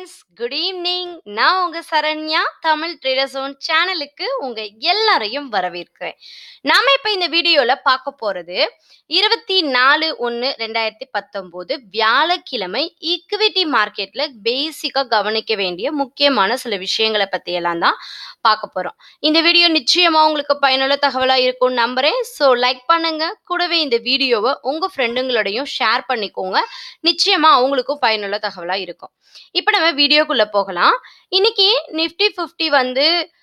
Friends good evening நான் உங்க Saranya Tamil trader zone சேனலுக்கு உங்க எல்லாரையும் வரவேற்கிறேன் நாம இப்ப இந்த வீடியோல பார்க்க போறது இருபத்தி நாலு ஒன்று ரெண்டாயிரத்தி பத்தொம்போது வியாழக்கிழமை ஈக்விட்டி மார்க்கெட்ல பேசிக்கா கவனிக்க வேண்டிய முக்கியமான சில விஷயங்களை பத்தி எல்லாம் தான் பார்க்க போறோம் இந்த வீடியோ நிச்சயமா உங்களுக்கு பயனுள்ள தகவலா இருக்கும்னு நம்புறேன் ஸோ லைக் பண்ணுங்க கூடவே இந்த வீடியோவை உங்க ஃப்ரெண்டுங்களோடையும் ஷேர் பண்ணிக்கோங்க நிச்சயமா அவங்களுக்கும் பயனுள்ள தகவலா இருக்கும் இப்போ நம்ம வீடியோக்குள்ள போகலாம் இன்னைக்கு நிஃப்டி ஃபிஃப்டி வந்து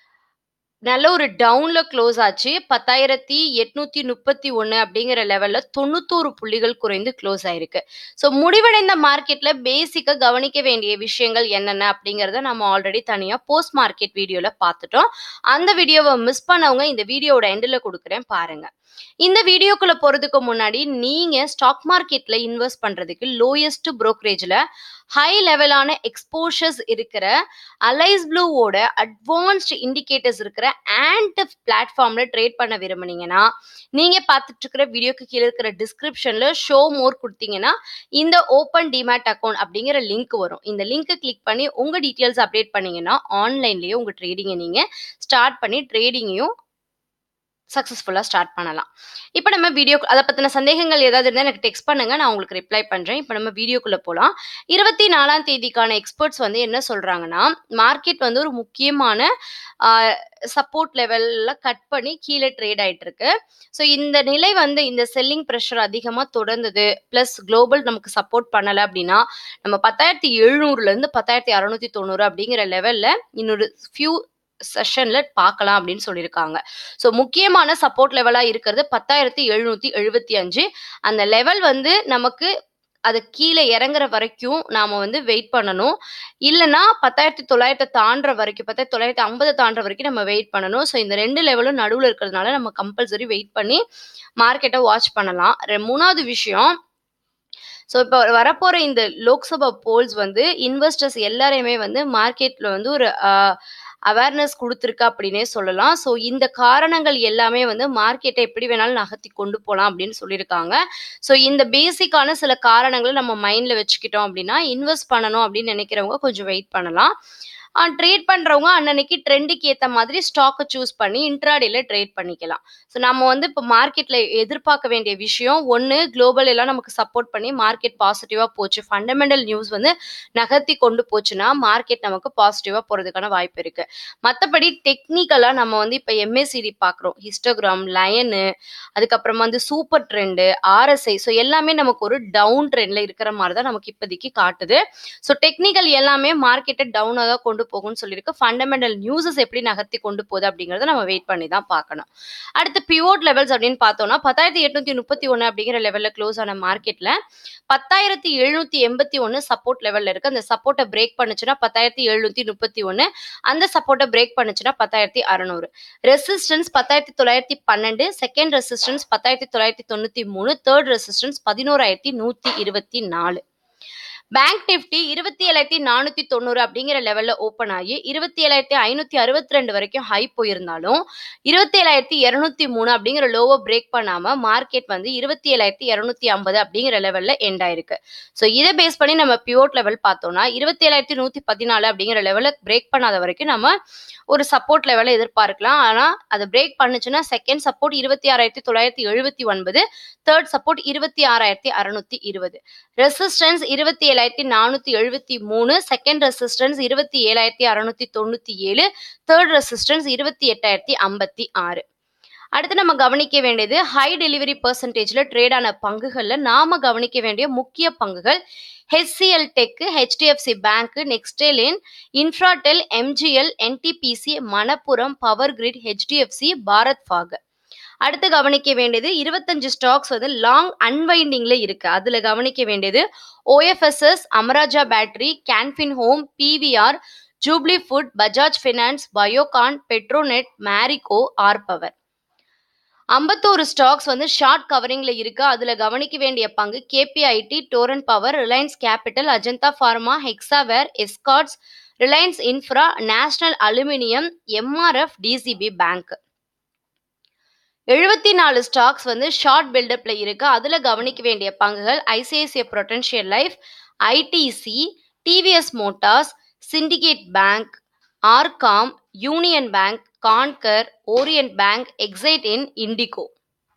நல்ல ஒரு டவுன்ல க்ளோஸ் ஆச்சு பத்தாயிரத்தி எட்நூத்தி முப்பத்தி ஒன்று அப்படிங்கிற லெவல்ல தொண்ணூத்தோரு புள்ளிகள் குறைந்து க்ளோஸ் ஆயிருக்கு ஸோ முடிவடைந்த மார்க்கெட்ல பேசிக்கா கவனிக்க வேண்டிய விஷயங்கள் என்னென்ன அப்படிங்கிறத நம்ம ஆல்ரெடி தனியா போஸ்ட் மார்க்கெட் வீடியோல பார்த்துட்டோம் அந்த வீடியோவை மிஸ் பண்ணவங்க இந்த வீடியோவோட எண்டில் கொடுக்குறேன் பாருங்க இந்த வீடியோக்குள்ள போறதுக்கு முன்னாடி நீங்க ஸ்டாக் மார்க்கெட்ல இன்வெஸ்ட் பண்றதுக்கு லோயஸ்ட் brokerage-ல ஹை லெவலான எக்ஸ்போஷர்ஸ் இருக்கிற அலைஸ் ப்ளூவோட அட்வான்ஸ்ட் இண்டிகேட்டர்ஸ் இருக்கிற ஆண்ட் பிளாட்ஃபார்ம்ல ட்ரேட் பண்ண விரும்புனீங்கன்னா நீங்க பார்த்துட்டு இருக்கிற வீடியோக்கு கீழே இருக்கிற டிஸ்கிரிப்ஷன்ல ஷோ மோர் கொடுத்தீங்கன்னா இந்த ஓப்பன் டிமேட் அக்கௌண்ட் அப்படிங்கிற லிங்க் வரும் இந்த லிங்க்கை கிளிக் பண்ணி உங்க டீட்டெயில்ஸ் அப்டேட் பண்ணீங்கன்னா ஆன்லைன்லயே உங்க ட்ரேடிங்கை நீங்க ஸ்டார்ட் பண்ணி ட்ரேடிங்கையும் சக்ஸஸ்ஃபுல்லாக ஸ்டார்ட் பண்ணலாம் இப்போ நம்ம வீடியோ அதை பற்றின சந்தேகங்கள் ஏதாவது இருந்தால் எனக்கு டெக்ஸ்ட் பண்ணுங்க நான் உங்களுக்கு ரிப்ளை பண்ணுறேன் இப்போ நம்ம வீடியோக்குள்ளே போகலாம் இருபத்தி நாலாம் தேதிக்கான எக்ஸ்பர்ட்ஸ் வந்து என்ன சொல்கிறாங்கன்னா மார்க்கெட் வந்து ஒரு முக்கியமான சப்போர்ட் லெவலில் கட் பண்ணி கீழே ட்ரேட் ஆயிட்டு இருக்கு ஸோ இந்த நிலை வந்து இந்த செல்லிங் ப்ரெஷர் அதிகமாக தொடர்ந்தது ப்ளஸ் குளோபல் நமக்கு சப்போர்ட் பண்ணலை அப்படின்னா நம்ம பத்தாயிரத்தி எழுநூறுலேருந்து பத்தாயிரத்தி அறநூற்றி தொண்ணூறு அப்படிங்கிற லெவலில் இன்னொரு ஃபியூ செஷன்ல பார்க்கலாம் அப்படின்னு சொல்லியிருக்காங்க ஸோ முக்கியமான சப்போர்ட் லெவலா இருக்கிறது பத்தாயிரத்தி எழுநூத்தி எழுபத்தி அஞ்சு அந்த லெவல் வந்து நமக்கு அது கீழே இறங்குற வரைக்கும் நாம வந்து வெயிட் பண்ணணும் இல்லைன்னா பத்தாயிரத்தி தொள்ளாயிரத்தை தாண்டுற வரைக்கும் பத்தாயிரத்தி தொள்ளாயிரத்தி ஐம்பதை தாண்டுற வரைக்கும் நம்ம வெயிட் பண்ணணும் ஸோ இந்த ரெண்டு லெவலும் நடுவில் இருக்கிறதுனால நம்ம கம்பல்சரி வெயிட் பண்ணி மார்க்கெட்டை வாட்ச் பண்ணலாம் ரெ- மூணாவது விஷயம் ஸோ இப்போ வரப்போற இந்த லோக்சபா போல்ஸ் வந்து இன்வெஸ்டர்ஸ் எல்லாரையுமே வந்து மார்க்கெட்ல வந்து ஒரு அவேர்னஸ் கொடுத்துருக்கு அப்படின்னே சொல்லலாம் ஸோ இந்த காரணங்கள் எல்லாமே வந்து மார்க்கெட்டை எப்படி வேணாலும் நகர்த்தி கொண்டு போகலாம் அப்படின்னு சொல்லியிருக்காங்க ஸோ இந்த பேசிக்கான சில காரணங்களை நம்ம மைண்டில் வச்சுக்கிட்டோம் அப்படின்னா இன்வெஸ்ட் பண்ணணும் அப்படின்னு நினைக்கிறவங்க கொஞ்சம் வெயிட் பண்ணலாம் ட்ரேட் பண்ணுறவங்க அன்னன்னைக்கு ட்ரெண்டுக்கு ஏற்ற மாதிரி ஸ்டாக்கை சூஸ் பண்ணி இன்ட்ராடேல ட்ரேட் பண்ணிக்கலாம் ஸோ நம்ம வந்து இப்போ மார்க்கெட்டில் எதிர்பார்க்க வேண்டிய விஷயம் ஒன்று குளோபல் எல்லாம் நமக்கு சப்போர்ட் பண்ணி மார்க்கெட் பாசிட்டிவாக போச்சு ஃபண்டமெண்டல் நியூஸ் வந்து நகர்த்தி கொண்டு போச்சுன்னா மார்க்கெட் நமக்கு பாசிட்டிவாக போகிறதுக்கான வாய்ப்பு இருக்குது மற்றபடி டெக்னிக்கலாக நம்ம வந்து இப்போ எம்ஏசிடி பார்க்குறோம் ஹிஸ்டோகிராம் லயனு அதுக்கப்புறமா வந்து சூப்பர் ட்ரெண்டு ஆர்எஸ்ஐ ஸோ எல்லாமே நமக்கு ஒரு டவுன் ட்ரெண்டில் இருக்கிற மாதிரி தான் நமக்கு இப்போதைக்கு காட்டுது ஸோ டெக்னிக்கல் எல்லாமே மார்க்கெட்டை டவுனாக தான் கொண்டு போகும்னு சொல்லியிருக்கு ஃபண்டமெண்டல் நியூஸஸ் எப்படி நகர்த்தி கொண்டு போகுது அப்படிங்கிறத நம்ம வெயிட் பண்ணி தான் பார்க்கணும் அடுத்து பிவோட் லெவல்ஸ் அப்படின்னு பார்த்தோம்னா பத்தாயிரத்தி எட்நூத்தி முப்பத்தி ஒன்று அப்படிங்கிற லெவலில் க்ளோஸ் ஆன மார்க்கெட்டில் பத்தாயிரத்தி எழுநூத்தி எண்பத்தி ஒன்று சப்போர்ட் லெவலில் இருக்கு அந்த சப்போர்ட்டை பிரேக் பண்ணுச்சுன்னா பத்தாயிரத்தி எழுநூத்தி முப்பத்தி ஒன்று அந்த சப்போர்ட்டை பிரேக் பண்ணுச்சுன்னா பத்தாயிரத்தி அறநூறு ரெசிஸ்டன்ஸ் பத்தாயிரத்தி தொள்ளாயிரத்தி பன்னெண்டு செகண்ட் ரெசிஸ்டன்ஸ் பத்தாயிரத்தி தொள்ளாயிரத்தி தொண்ணூற்றி மூணு தேர்ட் ரெசிஸ்டன்ஸ் பதினோராயிரத்தி நூற்றி இருபத்தி நாலு பேங்க் நிஃப்டி இருபத்தி ஏழாயிரத்தி நானூத்தி தொண்ணூறு அப்படிங்கிற லெவல்ல ஓப்பன் ஆகி இருபத்தி ஏழாயிரத்தி ஐநூத்தி அறுபத்தி ரெண்டு வரைக்கும் ஹை போயிருந்தாலும் இருபத்தி ஏழாயிரத்தி இருநூத்தி மூணு அப்படிங்கிற லோவை பிரேக் பண்ணாம மார்க்கெட் வந்து இருபத்தி ஏழாயிரத்தி இருநூத்தி ஐம்பது அப்படிங்கிற லெவல்ல எண்ட் ஆயிருக்கு ஸோ இதை பேஸ் பண்ணி நம்ம பிவோட் லெவல் பார்த்தோம்னா இருபத்தி ஏழாயிரத்தி நூத்தி பதினாலு அப்படிங்கிற லெவல்ல பிரேக் பண்ணாத வரைக்கும் நம்ம ஒரு சப்போர்ட் லெவலை எதிர்பார்க்கலாம் ஆனா அதை பிரேக் பண்ணுச்சுன்னா செகண்ட் சப்போர்ட் இருபத்தி ஆறாயிரத்தி தொள்ளாயிரத்தி எழுபத்தி ஒன்பது தேர்ட் சப்போர்ட் இருபத்தி ஆறாயிரத்தி அறுநூத்தி இருபது ரெசிஸ்டன்ஸ் இருபத்தி ஏழாயிரத்தி நானூத்தி எழுபத்தி மூணு செகண்ட் ரெசிஸ்டன்ஸ் இருபத்தி ஏழாயிரத்தி அறுநூத்தி தொண்ணூத்தி ஏழு தேர்ட் ரெசிஸ்டன்ஸ் இருபத்தி எட்டாயிரத்தி ஐம்பத்தி ஆறு அடுத்து நம்ம கவனிக்க வேண்டியது ஹை டெலிவரி பர்சன்டேஜ்ல ட்ரேட் ஆன பங்குகள்ல நாம கவனிக்க வேண்டிய முக்கிய பங்குகள் ஹெச்சிஎல் டெக் ஹெச்டிஎஃப்சி பேங்க் நெக்ஸ்டேலின் Infratel MGL NTPC Manappuram power grid HDFC Bharat ஃபாக் அடுத்து கவனிக்க வேண்டியது இருபத்தஞ்சு ஸ்டாக்ஸ் வந்து லாங் அன்வைண்டிங்ல இருக்கு அதுல கவனிக்க வேண்டியது OFSS Amara Raja battery Canfin home PVR Jubilant food Bajaj finance Biocon Petronet Marico R power ஐம்பத்தோரு ஸ்டாக்ஸ் வந்து ஷார்ட் கவரிங்ல இருக்கு அதுல கவனிக்க வேண்டிய பங்கு KPIT Torrent power Reliance capital Ajanta pharma Hexaware Escorts Reliance infra national aluminium MRF DCB bank எழுபத்தி நாலு ஸ்டாக்ஸ் வந்து ஷார்ட் பில்டப்ல இருக்கு அதுல கவனிக்க வேண்டிய பங்குகள் ICICI prudential life ITC TVS motors Syndicate bank RCom union bank Concor Oriental bank Exide in IndiGo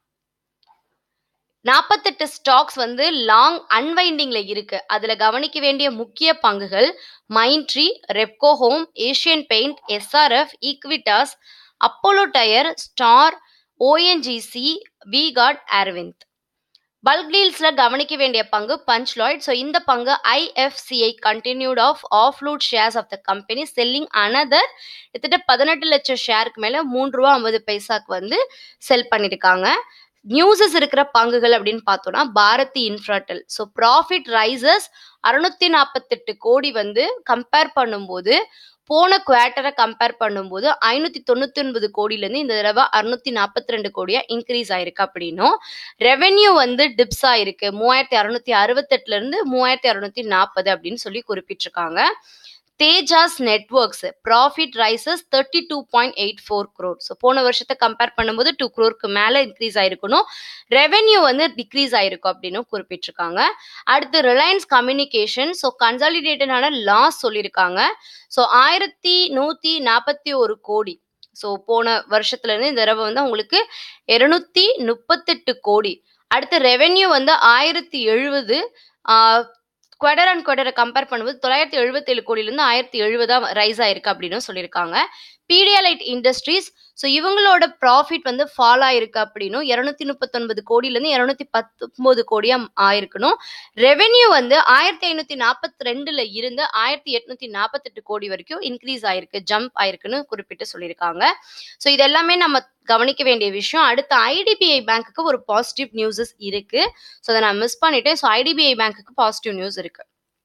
நாற்பத்தெட்டு stocks வந்து லாங் அன்வைண்டிங்ல இருக்கு அதுல கவனிக்க வேண்டிய முக்கிய பங்குகள் Mindtree Repco home Asian paint SRF Equitas Apollo tyre star ONGC விகாட் அரவிந்த் பல்க் டீல்ஸ்ல கவனிக்க வேண்டிய பங்கு பஞ்ச்லாய்ட் ஸோ இந்த பங்கு IFCI continued of offload shares of the company selling another கிட்டத்தட்ட பதினெட்டு லட்சம் ஷேருக்கு மேல மூன்று ரூபா ஐம்பது பைசாக்கு வந்து செல் பண்ணியிருக்காங்க நியூஸஸ் இருக்கிற பங்குகள் அப்படின்னு பார்த்தோம்னா Bharti Infratel so profit rises அறுநூத்தி நாற்பத்தெட்டு கோடி வந்து கம்பேர் பண்ணும்போது போன குவார்ட்டரை கம்பேர் பண்ணும்போது ஐநூத்தி தொண்ணூத்தி ஒன்பது கோடியிலேருந்து இந்த தடவை அறுநூத்தி நாற்பத்தி ரெண்டு கோடியா இன்க்ரீஸ் ஆயிருக்கு அப்படின்னும் ரெவென்யூ வந்து டிப்ஸ் ஆயிருக்கு மூவாயிரத்தி அறுநூத்தி அறுபத்தெட்டுல இருந்து மூவாயிரத்தி அறுநூத்தி நாற்பது அப்படின்னு சொல்லி குறிப்பிட்டிருக்காங்க Tejas networks profit rises thirty two point eight four crore so போன வருஷத்தை கம்பேர் பண்ணும்போது டூ க்ரோருக்கு மேலே இன்க்ரீஸ் ஆயிருக்கணும் ரெவென்யூ வந்து டிக்ரீஸ் ஆயிருக்கும் அப்படின்னு குறிப்பிட்டிருக்காங்க அடுத்து ரிலையன்ஸ் கம்யூனிகேஷன் ஸோ கன்சாலிடேட்டடான லாஸ் சொல்லியிருக்காங்க ஸோ ஆயிரத்தி நூற்றி நாற்பத்தி ஒரு கோடி ஸோ போன வருஷத்துல இருந்து இந்த தடவை வந்து உங்களுக்கு இருநூத்தி முப்பத்தெட்டு கோடி அடுத்து ரெவென்யூ வந்து ஆயிரத்தி எழுபது குவடர் அண்ட் குவடரை கம்பேர் பண்ணும்போது தொள்ளாயிரத்தி எழுபத்தேழு கோடியிலேருந்து ஆயிரத்தி எழுபதா ரைஸ் ஆயிருக்கு அப்படின்னு சொல்லியிருக்காங்க பீடியாலைட் இண்டஸ்ட்ரீஸ் ஸோ இவங்களோட ப்ராஃபிட் வந்து ஃபால் ஆயிருக்கு அப்படின்னும் இரநூத்தி முப்பத்தொன்பது கோடியிலேருந்து இரநூத்தி பத்தொன்பது கோடியா ஆயிருக்கணும் ரெவென்யூ வந்து ஆயிரத்தி ஐநூத்தி நாற்பத்தி ரெண்டுல இருந்து ஆயிரத்தி எட்நூத்தி நாற்பத்தெட்டு கோடி வரைக்கும் இன்க்ரீஸ் ஆயிருக்கு ஜம்ப் ஆயிருக்குன்னு குறிப்பிட்டு சொல்லியிருக்காங்க ஸோ இது எல்லாமே நம்ம கவனிக்க வேண்டிய விஷயம் அடுத்து ஐடிபிஐ பேங்க்குக்கு ஒரு பாசிட்டிவ் நியூஸஸ் இருக்கு ஸோ அதை நான் மிஸ் பண்ணிட்டேன் ஸோ ஐடிபிஐ பேங்க்குக்கு பாசிட்டிவ் நியூஸ் இருக்கு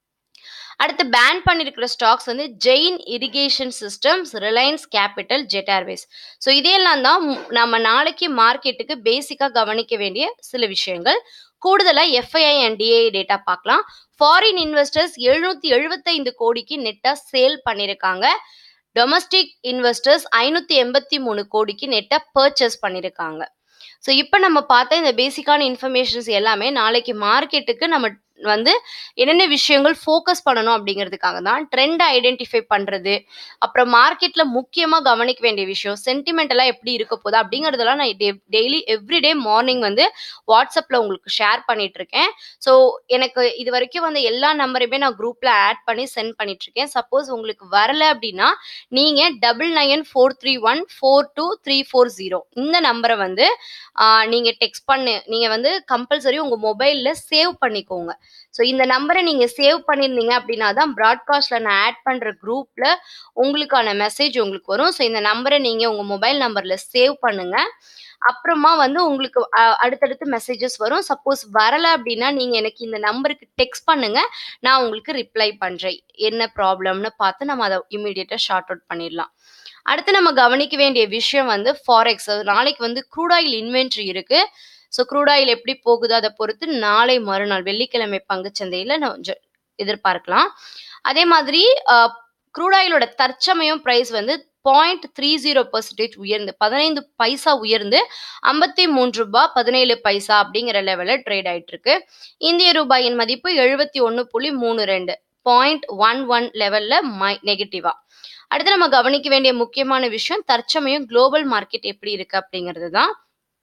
அடுத்து பேன் பண்ணியிருக்கிற ஸ்டாக்ஸ் வந்து Jain irrigation systems Reliance capital Jet Airways so இதையெல்லாம் தான் நம்ம நாளைக்கு மார்க்கெட்டுக்கு பேசிக்காக கவனிக்க வேண்டிய சில விஷயங்கள் கூடுதலாக எஃப்ஐஐ அண்ட் டிஐ டேட்டா பார்க்கலாம் ஃபாரின் இன்வெஸ்டர்ஸ் எழுநூத்தி எழுபத்தைந்து கோடிக்கு நெட்டாக சேல் பண்ணியிருக்காங்க டொமஸ்டிக் இன்வெஸ்டர்ஸ் ஐநூற்றி எண்பத்தி மூணு கோடிக்கு நெட்டாக பர்ச்சேஸ் பண்ணியிருக்காங்க ஸோ இப்போ நம்ம பார்த்த இந்த பேசிக்கான இன்ஃபர்மேஷன்ஸ் எல்லாமே நாளைக்கு மார்க்கெட்டுக்கு நம்ம வந்து என்னென்ன விஷயங்கள் ஃபோக்கஸ் பண்ணணும் அப்படிங்கிறதுக்காக தான் ட்ரெண்ட் ஐடென்டிஃபை பண்ணுறது அப்புறம் மார்க்கெட்டில் முக்கியமாக கவனிக்க வேண்டிய விஷயம் சென்டிமெண்டெல்லாம் எப்படி இருக்க போகுது அப்படிங்கிறதெல்லாம் நான் டெய்லி எவ்ரிடே மார்னிங் வந்து வாட்ஸ்அப்பில் உங்களுக்கு ஷேர் பண்ணிட்டு இருக்கேன் ஸோ எனக்கு இது வரைக்கும் வந்து எல்லா நம்பரையுமே நான் குரூப்பில் ஆட் பண்ணி சென்ட் பண்ணிட்டு இருக்கேன் சப்போஸ் உங்களுக்கு வரல அப்படின்னா நீங்கள் double nine four three one four two three four zero இந்த நம்பரை வந்து நீங்கள் டெக்ஸ்ட் பண்ணு நீங்கள் வந்து கம்பல்சரி உங்கள் மொபைலில் சேவ் பண்ணிக்கோங்க ஸோ இந்த நம்பரை நீங்கள் சேவ் பண்ணியிருந்தீங்க அப்படின்னா தான் ப்ராட்காஸ்ட்டில் நான் ஆட் பண்ணுற குரூப்பில் உங்களுக்கான மெசேஜ் உங்களுக்கு வரும் ஸோ இந்த நம்பரை நீங்கள் உங்கள் மொபைல் நம்பரில் சேவ் பண்ணுங்கள் அப்புறமா வந்து உங்களுக்கு அடுத்தடுத்து மெசேஜஸ் வரும் சப்போஸ் வரலை அப்படின்னா நீங்கள் எனக்கு இந்த நம்பருக்கு டெக்ஸ்ட் பண்ணுங்க நான் உங்களுக்கு ரிப்ளை பண்ணுறேன் என்ன ப்ராப்ளம்னு பார்த்து நம்ம அதை இமீடியட்டாக ஷார்ட் அவுட் பண்ணிடலாம் அடுத்து நம்ம கவனிக்க வேண்டிய விஷயம் வந்து ஃபாரெக்ஸ் நாளைக்கு வந்து க்ரூட் ஆயில் இன்வென்ட்ரி இருக்கு ஸோ க்ரூட் ஆயில் எப்படி போகுதோ அதை பொறுத்து நாளை மறுநாள் வெள்ளிக்கிழமை பங்குச்சந்தையில் கொஞ்சம் எதிர்பார்க்கலாம் அதே மாதிரி க்ரூட் ஆயிலோட தற்சமயம் ப்ரைஸ் வந்து பாயிண்ட் த்ரீ ஜீரோ பர்சன்டேஜ் உயர்ந்து பதினைந்து பைசா உயர்ந்து ஐம்பத்தி மூன்று ரூபாய் பதினேழு பைசா அப்படிங்கிற லெவலில் ட்ரேட் ஆயிட்டு இருக்கு இந்திய ரூபாயின் மதிப்பு எழுபத்தி ஒன்று புள்ளி மூணு ரெண்டு பாயிண்ட் ஒன் ஒன் லெவலில் மை நெகட்டிவா அடுத்து நம்ம கவனிக்க வேண்டிய முக்கியமான விஷயம் தற்சமயம் குளோபல் மார்க்கெட் எப்படி இருக்கு அப்படிங்கிறது தான்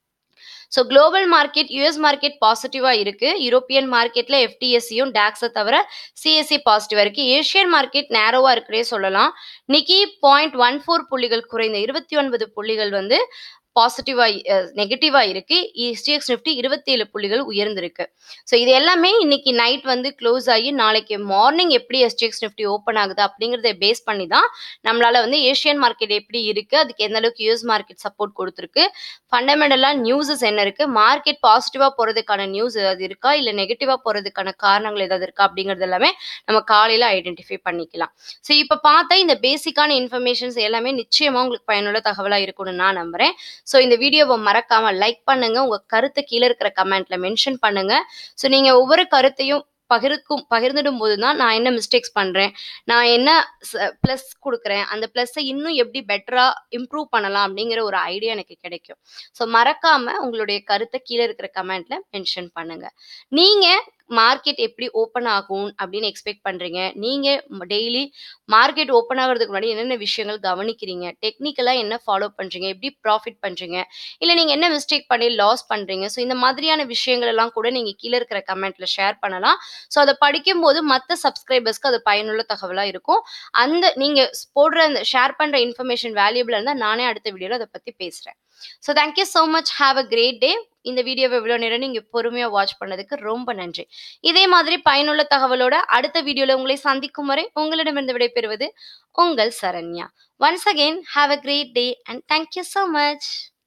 so global market US market பாசிட்டிவாக இருக்கு யூரோப்பியன் மார்க்கெட்ல எஃப்டிஎஸ்சியும் டேக்ஸை தவிர சிஎஸ்சி பாசிட்டிவாக இருக்கு ஏஷியன் மார்க்கெட் நேரோவாக இருக்கிறே சொல்லலாம் நிக்கி பாயிண்ட் ஒன் ஃபோர் புள்ளிகள் குறைந்த இருபத்தி ஒன்பது புள்ளிகள் வந்து பாசிட்டிவாக நெகட்டிவாக இருக்கு எஸ்டிஎக்ஸ் நிஃப்டி இருபத்தேழு புள்ளிகள் உயர்ந்திருக்கு ஸோ இது எல்லாமே இன்னைக்கு நைட் வந்து க்ளோஸ் ஆகி நாளைக்கு மார்னிங் எப்படி எஸ்டிஎக்ஸ் நிஃப்டி ஓப்பன் ஆகுது அப்படிங்கிறத பேஸ் பண்ணி தான் நம்மளால வந்து ஏஷியன் மார்க்கெட் எப்படி இருக்கு அதுக்கு எந்த அளவுக்கு யூஎஸ் மார்க்கெட் சப்போர்ட் கொடுத்துருக்கு ஃபண்டமெண்டலாக நியூஸஸ் என்ன இருக்கு மார்க்கெட் பாசிட்டிவாக போகிறதுக்கான நியூஸ் ஏதாவது இருக்கா இல்லை நெகட்டிவாக போகிறதுக்கான காரணங்கள் ஏதாவது இருக்கா அப்படிங்கிறது எல்லாமே நம்ம காலையில் ஐடென்டிஃபை பண்ணிக்கலாம் ஸோ இப்போ பார்த்தா இந்த பேசிக்கான இன்ஃபர்மேஷன்ஸ் எல்லாமே நிச்சயமாக உங்களுக்கு பயனுள்ள தகவலாக இருக்கும்னு நான் நம்புறேன் ஸோ இந்த வீடியோவை மறக்காம லைக் பண்ணுங்க உங்க கருத்தை கீழே இருக்கிற கமெண்ட்ல மென்ஷன் பண்ணுங்க ஸோ நீங்க ஒவ்வொரு கருத்தையும் பகிர்க்கும் பகிர்ந்துடும் போது தான் நான் என்ன மிஸ்டேக்ஸ் பண்றேன் நான் என்ன ப்ளஸ் கொடுக்குறேன் அந்த ப்ளஸ்ஸை இன்னும் எப்படி பெட்டரா இம்ப்ரூவ் பண்ணலாம் அப்படிங்கிற ஒரு ஐடியா எனக்கு கிடைக்கும் ஸோ மறக்காம உங்களுடைய கருத்தை கீழே இருக்கிற கமெண்ட்ல மென்ஷன் பண்ணுங்க நீங்க மார்க்கெட் எப்படி ஓப்பன் ஆகும் அப்படின்னு எக்ஸ்பெக்ட் பண்றீங்க? நீங்க டெய்லி மார்க்கெட் ஓப்பன் ஆகுறதுக்கு முன்னாடி என்னென்ன விஷயங்கள் கவனிக்கிறீங்க? டெக்னிக்கலா என்ன ஃபாலோ பண்றீங்க? எப்படி ப்ராஃபிட் பண்றீங்க? இல்ல நீங்க என்ன மிஸ்டேக் பண்ணி லாஸ் பண்றீங்க? ஸோ இந்த மாதிரியான விஷயங்கள் எல்லாம் கூட நீங்க கீழ இருக்கிற கமெண்ட்ல ஷேர் பண்ணலாம். ஸோ அத படிக்கும்போது மத்த சப்ஸ்கிரைபர்ஸ்க்கு அது பயனுள்ள தகவலா இருக்கும். அந்த நீங்க ஸ் போடுற அந்த ஷேர் பண்ற இன்ஃபர்மேஷன் வேல்யூபிளா இருந்தா நானே அடுத்த வீடியோல அத பத்தி பேசுறேன். So thank you so much. Have a great day. இந்த வீடியோவ இவ்வளோ நேரம் நீங்க பொறுமையா வாட்ச் பண்ணதுக்கு ரொம்ப நன்றி. இதே மாதிரி பயனுள்ள தகவலோட அடுத்த வீடியோல உங்களை சந்திக்கும் வரை உங்களிடமிருந்து விடைபெறுவது உங்கள் Saranya. Once again have a great day and thank you so much.